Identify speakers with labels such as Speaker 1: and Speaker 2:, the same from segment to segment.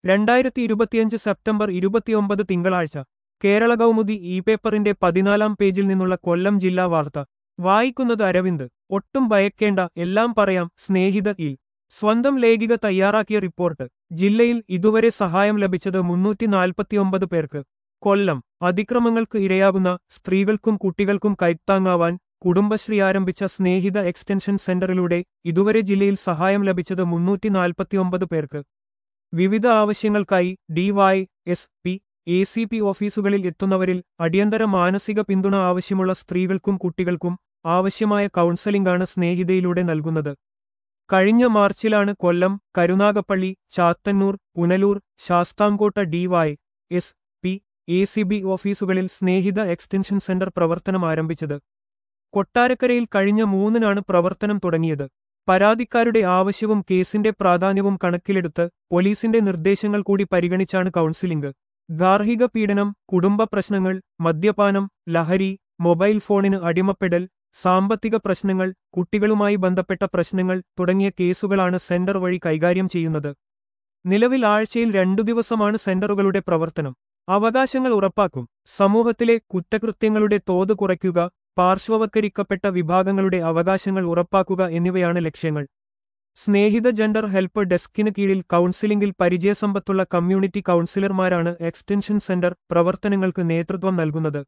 Speaker 1: രണ്ടായിരത്തി ഇരുപത്തിയഞ്ച് സെപ്റ്റംബർ ഇരുപത്തിയൊമ്പത് തിങ്കളാഴ്ച കേരള കൗമുദി ഇ പേപ്പറിന്റെ പതിനാലാം പേജിൽ നിന്നുള്ള കൊല്ലം ജില്ലാ വാർത്ത വായിക്കുന്നത് അരവിന്ദ് ഒട്ടും ഭയക്കേണ്ട എല്ലാം പറയാം സ്നേഹിത ഇൽ സ്വന്തം ലേഖിക തയ്യാറാക്കിയ റിപ്പോർട്ട് ജില്ലയിൽ ഇതുവരെ സഹായം ലഭിച്ചത് മുന്നൂറ്റി നാൽപ്പത്തിയൊമ്പത് പേർക്ക് കൊല്ലം അതിക്രമങ്ങൾക്ക് ഇരയാകുന്ന സ്ത്രീകൾക്കും കുട്ടികൾക്കും കൈത്താങ്ങാവാൻ കുടുംബശ്രീ ആരംഭിച്ച സ്നേഹിത എക്സ്റ്റൻഷൻ സെന്ററിലൂടെ ഇതുവരെ ജില്ലയിൽ സഹായം ലഭിച്ചത് മുന്നൂറ്റി നാൽപ്പത്തിയൊമ്പത് പേർക്ക് വിവിധ ആവശ്യങ്ങൾക്കായി D Y S P A C P ഓഫീസുകളിൽ എത്തുന്നവരിൽ അടിയന്തര മാനസിക പിന്തുണ ആവശ്യമുള്ള സ്ത്രീകൾക്കും കുട്ടികൾക്കും ആവശ്യമായ കൗൺസലിംഗാണ് സ്നേഹിതയിലൂടെ നൽകുന്നത് കഴിഞ്ഞ മാർച്ചിലാണ് Kollam Karunagappally Chathannoor Punalur Sasthamkotta D Y S P A C B ഓഫീസുകളിൽ സ്നേഹിത എക്സ്റ്റൻഷൻ സെന്റർ പ്രവർത്തനം ആരംഭിച്ചത് കൊട്ടാരക്കരയിൽ കഴിഞ്ഞ മൂന്നിനാണ് പ്രവർത്തനം തുടങ്ങിയത് പരാതിക്കാരുടെ ആവശ്യവും കേസിന്റെ പ്രാധാന്യവും കണക്കിലെടുത്ത് പോലീസിന്റെ നിർദ്ദേശങ്ങൾ കൂടി പരിഗണിച്ചാണ് കൗൺസിലിംഗ് ഗാർഹിക പീഡനം കുടുംബ പ്രശ്നങ്ങൾ മദ്യപാനം ലഹരി മൊബൈൽ ഫോണിന് അടിമപ്പെടൽ സാമ്പത്തിക പ്രശ്നങ്ങൾ കുട്ടികളുമായി ബന്ധപ്പെട്ട പ്രശ്നങ്ങൾ തുടങ്ങിയ കേസുകളാണ് സെന്റർ വഴി കൈകാര്യം ചെയ്യുന്നത് നിലവിൽ ആഴ്ചയിൽ രണ്ടു ദിവസമാണ് സെന്ററുകളുടെ പ്രവർത്തനം അവകാശങ്ങൾ ഉറപ്പാക്കും സമൂഹത്തിലെ കുറ്റകൃത്യങ്ങളുടെ തോത് കുറയ്ക്കുക പാർശ്വവത്കരിക്കപ്പെട്ട വിഭാഗങ്ങളുടെ അവകാശങ്ങൾ ഉറപ്പാക്കുക എന്നിവയാണ് ലക്ഷ്യങ്ങൾ സ്നേഹിത ജെൻഡർ ഹെൽപ്പ് ഡെസ്കിന് കീഴിൽ കൗൺസിലിംഗിൽ പരിചയസമ്പത്തുള്ള കമ്മ്യൂണിറ്റി കൗൺസിലർമാരാണ് എക്സ്റ്റൻഷൻ സെന്റർ പ്രവർത്തനങ്ങൾക്ക് നേതൃത്വം നൽകുന്നത്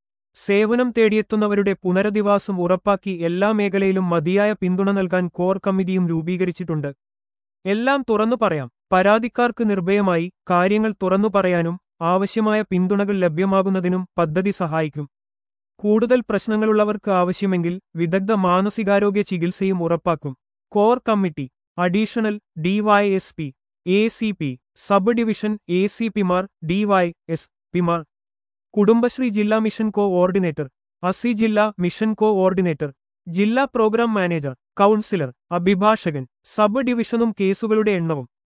Speaker 1: സേവനം തേടിയെത്തുന്നവരുടെ പുനരധിവാസം ഉറപ്പാക്കി എല്ലാ മേഖലയിലും മതിയായ പിന്തുണ നൽകാൻ കോർ കമ്മിറ്റിയും രൂപീകരിച്ചിട്ടുണ്ട് എല്ലാം തുറന്നു പറയാം പരാതിക്കാർക്ക് നിർഭയമായി കാര്യങ്ങൾ തുറന്നു പറയാനും ആവശ്യമായ പിന്തുണകൾ ലഭ്യമാകുന്നതിനും പദ്ധതി സഹായിക്കും കൂടുതൽ പ്രശ്നങ്ങളുള്ളവർക്ക് ആവശ്യമെങ്കിൽ വിദഗ്ധ മാനസികാരോഗ്യ ചികിത്സയും ഉറപ്പാക്കും core committee additional D Y S P A C P sub division A C പിമാർ ഡിവൈ എസ് പിമാർ കുടുംബശ്രീ ജില്ലാ മിഷൻ കോ ഓർഡിനേറ്റർ അസി ജില്ലാ മിഷൻ കോ ഓർഡിനേറ്റർ ജില്ലാ പ്രോഗ്രാം മാനേജർ കൗൺസിലർ അഭിഭാഷകൻ സബ് ഡിവിഷനും കേസുകളുടെ എണ്ണവും